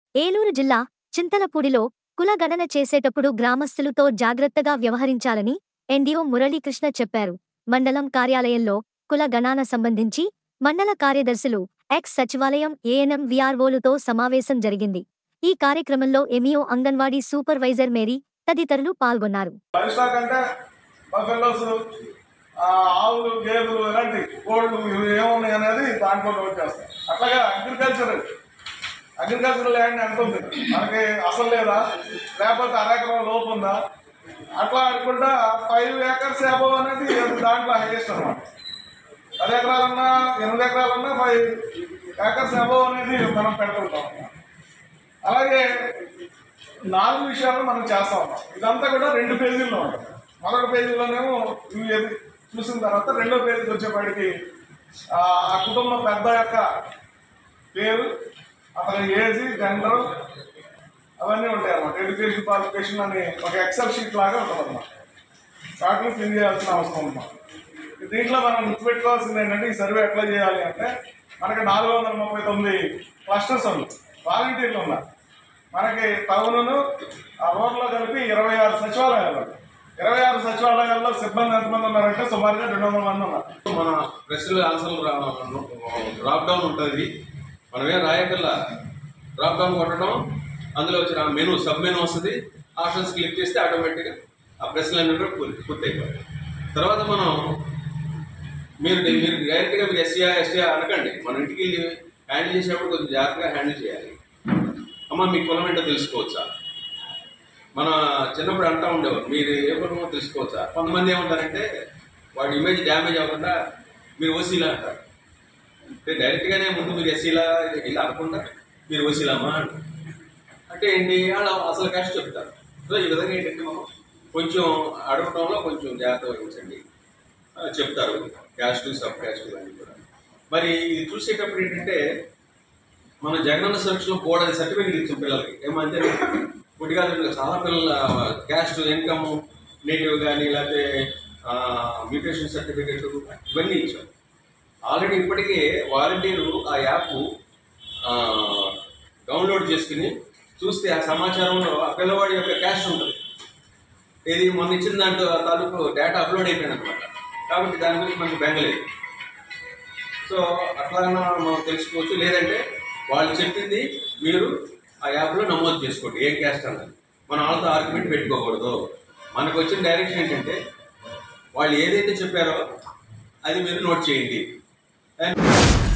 ఏలూరు జిల్లా చింతలపూడిలో కుల గణన చేసేటప్పుడు గ్రామస్తులతో జాగ్రత్తగా వ్యవహరించాలని ఎన్డీఓ మురళీకృష్ణ చెప్పారు మండలం కార్యాలయంలో కుల గణన సంబంధించి మండల కార్యదర్శులు ఎక్స్ సచివాలయం ఏఎన్ఎం విఆర్ఓలుతో సమావేశం జరిగింది ఈ కార్యక్రమంలో ఎంఈఓ అంగన్వాడీ సూపర్వైజర్ మేరీ తదితరులు పాల్గొన్నారు లైఫ్ స్టాక్ అంటే బఫెల్లోస్ ఆవులు గేదెలు ఇలాంటి కోళ్ళు ఇవి ఏమున్నాయి అనేది దాంట్లో నోట్ చేస్తాం అట్లాగే అగ్రికల్చర్ అగ్రికల్చర్ ల్యాండ్ ఎంత ఉంది మనకి అసలు లేదా లేకపోతే అరెకరం లోపు ఉందా అట్లా అనుకుంటా ఫైవ్ ఏకర్స్ అబవ్ అనేది దాంట్లో హైయెస్ట్ అనమాట పది ఎకరాలన్నా ఎనిమిది ఎకరాలన్నా ఫైవ్ ఏకర్స్ అబవ్ అనేది మనం పెడుతుంటాం అలాగే నాలుగు విషయాలు మనం చేస్తా ఉన్నాం ఇదంతా కూడా రెండు పేజీల్లో ఉంటుంది మొదటి పేజీలోనేమో ఇవి ఎది- చూసిన తర్వాత రెండో పేజీకి వచ్చేపాటికి ఆ ఆ కుటుంబ పెద్ద యొక్క పేరు అతని ఏజ్ జెండర్ అవన్నీ ఉంటాయి అన్నమాట ఎడ్యుకేషన్ క్వాలిఫికేషన్ అని ఒక ఎక్సెల్ షీట్ లాగా ఉంటుంది అన్నమాట వాటిని ఫిల్ చేయాల్సిన అవసరం ఉందన్నమాట దీంట్లో మనం గుర్తుపెట్టుకోవాల్సింది ఏంటంటే ఈ సర్వే ఎట్లా చేయాలి అంటే మనకి నాలుగు వందల ముప్పై తొమ్మిది క్లస్టర్స్ ఉన్నాయి వాలంటీర్లు ఉన్నారు మనకి టౌన్ను ఆ రోడ్లో కలిపి ఇరవై ఆరు సచివాలయాలు ఉన్నాయి. ఇరవై ఆరు సచివాలయాల్లో సిబ్బంది ఎంతమంది ఉన్నారంటే సుమారుగా రెండు వందల మంది ఉన్నారు మన ప్రశ్నలు ఆన్సర్లు డ్రాప్ డౌన్ ఉంటుంది మనం ఏం రాయకల్లా డ్రాప్ డౌన్ కొట్టడం అందులో వచ్చిన మెనూ సబ్ మెనూ వస్తుంది ఆప్షన్స్ క్లిక్ చేస్తే ఆటోమేటిక్గా ఆ ప్రశ్నలు అన్నీ కూడా పూర్తి పూర్తి అయిపోతాయి తర్వాత మనం మీరు మీరు డైరెక్ట్గా మీరు ఎస్సీఆ ఎస్టీఆ అనకండి మన ఇంటికి వెళ్ళి హ్యాండిల్ చేసేటప్పుడు కొంచెం జాగ్రత్తగా హ్యాండిల్ చేయాలి అమ్మ మీ కులం ఏంటో తెలుసుకోవచ్చా మన చిన్నప్పుడు అంటా ఉండేవారు మీరు ఏ కులమో తెలుసుకోవచ్చా కొంతమంది ఏమంటారంటే వాడి ఇమేజ్ డ్యామేజ్ అవ్వకుండా మీరు వసీలా అంటారు అంటే డైరెక్ట్గానే ముందు మీరు ఎస్సీలా ఇలా అనకుండా మీరు వసీలామా అంటారు అంటే ఏంటి వాళ్ళు అసలు కష్టం చెప్తారు సో ఈ విధంగా ఏంటంటే మనం కొంచెం అడగటంలో కొంచెం జాగ్రత్త వహించండి ఆ, చెప్తారు క్యాస్ట్ సబ్ క్యాస్ట్ ఇవన్నీ కూడా మరి ఇది చూసేటప్పుడు ఏంటంటే మన జగనన్న సురక్షలో కూడా అది సర్టిఫికేట్ ఇచ్చాం పిల్లలకి ఏమంటే పుట్టిగా చాలా పిల్లల క్యాస్ట్ ఇన్కమ్ నేటివ్ కానీ లేకపోతే మ్యూటేషన్ సర్టిఫికేట్ ఇవన్నీ ఇచ్చాం ఆల్రెడీ ఇప్పటికే వాలంటీరు ఆ యాప్ డౌన్లోడ్ చేసుకుని చూస్తే ఆ సమాచారంలో ఆ పిల్లవాడి యొక్క క్యాస్ట్ ఉంటుంది ఇది మొన్న ఇచ్చిన దాంట్లో ఆ తాలూకు డేటా అప్లోడ్ అయిపోయింది అనమాట కాబట్టి దాని గురించి మనకి బెంగలేదు సో అట్లాగైనా మనం తెలుసుకోవచ్చు లేదంటే వాళ్ళు చెప్పింది మీరు ఆ యాప్లో నమోదు చేసుకోండి ఏ క్యాస్ట్ అన్నది మనం వాళ్ళతో ఆర్గ్యుమెంట్ పెట్టుకోకూడదు మనకు వచ్చిన డైరెక్షన్ ఏంటంటే వాళ్ళు ఏదైతే చెప్పారో అది మీరు నోట్ చేయండి And